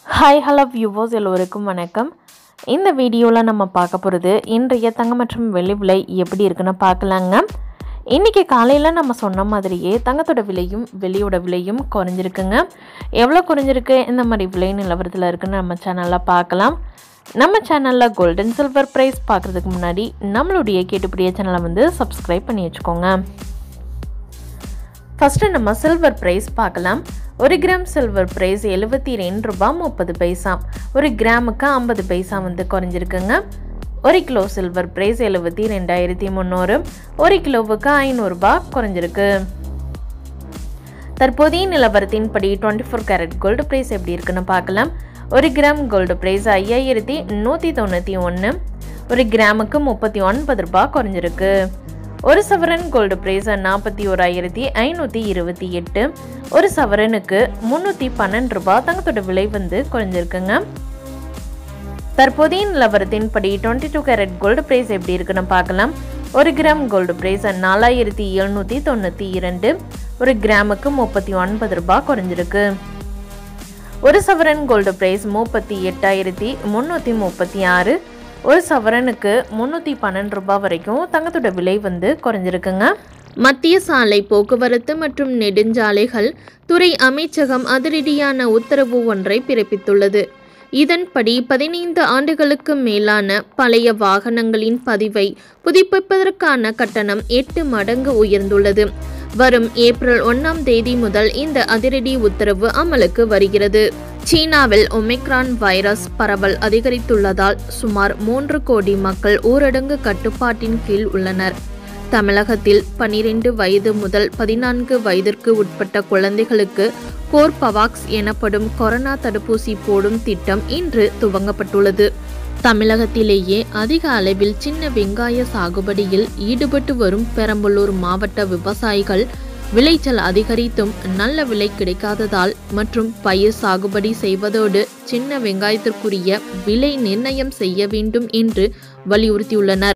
hi hello viewers எல்லோருக்கும் வணக்கம் இந்த வீடியோவில் நம்ம பார்க்க போகிறது இன்றைய தங்கம் மற்றும் வெள்ளி விலை எப்படி இருக்குன்னு பார்க்கலாங்க இன்றைக்கி காலையில் நம்ம சொன்ன மாதிரியே தங்கத்தோட விலையும் வெள்ளியோட விலையும் குறைஞ்சிருக்குங்க எவ்வளோ குறைஞ்சிருக்கு இந்த மாதிரி விலை நிலவரத்தில் இருக்குன்னு நம்ம சேனலில் பார்க்கலாம் நம்ம சேனலில் கோல்டன் சில்வர் ப்ரைஸ் பார்க்குறதுக்கு முன்னாடி நம்மளுடைய கேட்டுப்படிய சேனலை வந்து சப்ஸ்கிரைப் பண்ணி வச்சுக்கோங்க ஃபஸ்ட்டு நம்ம சில்வர் ப்ரைஸ் பார்க்கலாம் ஒரு கிராம் சில்வர் ப்ரைஸ் எழுபத்தி ரெண்டு ரூபா முப்பது பைசா ஒரு கிராமுக்கு ஐம்பது பைசா வந்து குறைஞ்சிருக்குங்க ஒரு கிலோ சில்வர் ப்ரைஸ் எழுபத்தி ரெண்டாயிரத்தி முந்நூறு ஒரு கிலோவுக்கு ஐநூறுரூபா குறைஞ்சிருக்கு தற்போதைய நிலவரத்தின்படி twenty four carat gold price எப்படி இருக்குன்னு பார்க்கலாம் ஒரு கிராம் கோல்டு ப்ரைஸ் ஐயாயிரத்தி நூற்றி தொண்ணூற்றி ஒன்று ஒரு கிராமுக்கு முப்பத்தி ஒன்பது ரூபாய் குறைஞ்சிருக்கு ஒரு சவரன் கோல்டு ப்ரைஸ் நாற்பத்தி ஓராயிரத்தி ஐநூற்றி இருபத்தி எட்டு ஒரு சவரனுக்கு முந்நூற்றி பன்னெண்டு ரூபாய் தங்கத்தோட விலை வந்து குறைஞ்சிருக்குங்க தற்போதைய நிலவரத்தின்படி twenty two carat gold price எப்படி இருக்குன்னு பார்க்கலாம் ஒரு கிராம் கோல்டு ப்ரைஸ் நாலாயிரத்தி எழுநூற்றி தொண்ணூற்றி இரண்டு ஒரு கிராமுக்கு முப்பத்தி ஒன்பது ரூபாய் குறைஞ்சிருக்கு ஒரு சவரன் கோல்டு ப்ரைஸ் முப்பத்தி எட்டாயிரத்தி முந்நூற்றி முப்பத்தி ஆறு ஒரு சவரனுக்கு முந்நூற்றி பன்னெண்டு ரூபாய் வரைக்கும் தங்கத்தோட விலை வந்து குறைஞ்சிருக்குங்க மத்திய சாலை போக்குவரத்து மற்றும் நெடுஞ்சாலைகள் துறை அமைச்சகம் அதிரடியான உத்தரவு ஒன்றை பிறப்பித்துள்ளது இதன்படி பதினைந்து ஆண்டுகளுக்கு மேலான பழைய வாகனங்களின் பதிவை புதுப்பிப்பதற்கான கட்டணம் எட்டு மடங்கு உயர்ந்துள்ளது வரும் ஏப்ரல் ஒன்றாம் தேதி முதல் இந்த அதிரடி உத்தரவு அமலுக்கு வருகிறது சீனாவில் ஒமிக்ரான் வைரஸ் பரவல் அதிகரித்துள்ளதால் சுமார் மூன்று கோடி மக்கள் ஊரடங்கு கட்டுப்பாட்டின் கீழ் உள்ளனர் தமிழகத்தில் பனிரெண்டு வயது முதல் பதினான்கு வயதிற்கு உட்பட்ட குழந்தைகளுக்கு கோர்பவாக்ஸ் எனப்படும் கொரோனா தடுப்பூசி போடும் திட்டம் இன்று துவங்கப்பட்டுள்ளது தமிழகத்திலேயே அதிக அளவில் சின்ன வெங்காய சாகுபடியில் ஈடுபட்டு வரும் பெரம்பலூர் மாவட்ட விவசாயிகள் விளைச்சல் அதிகரித்தும் நல்ல விலை கிடைக்காததால் மற்றும் பயிர் சாகுபடி செய்வதோடு சின்ன வெங்காயத்திற்குரிய விலை நிர்ணயம் செய்ய வேண்டும் என்று வலியுறுத்தியுள்ளனர்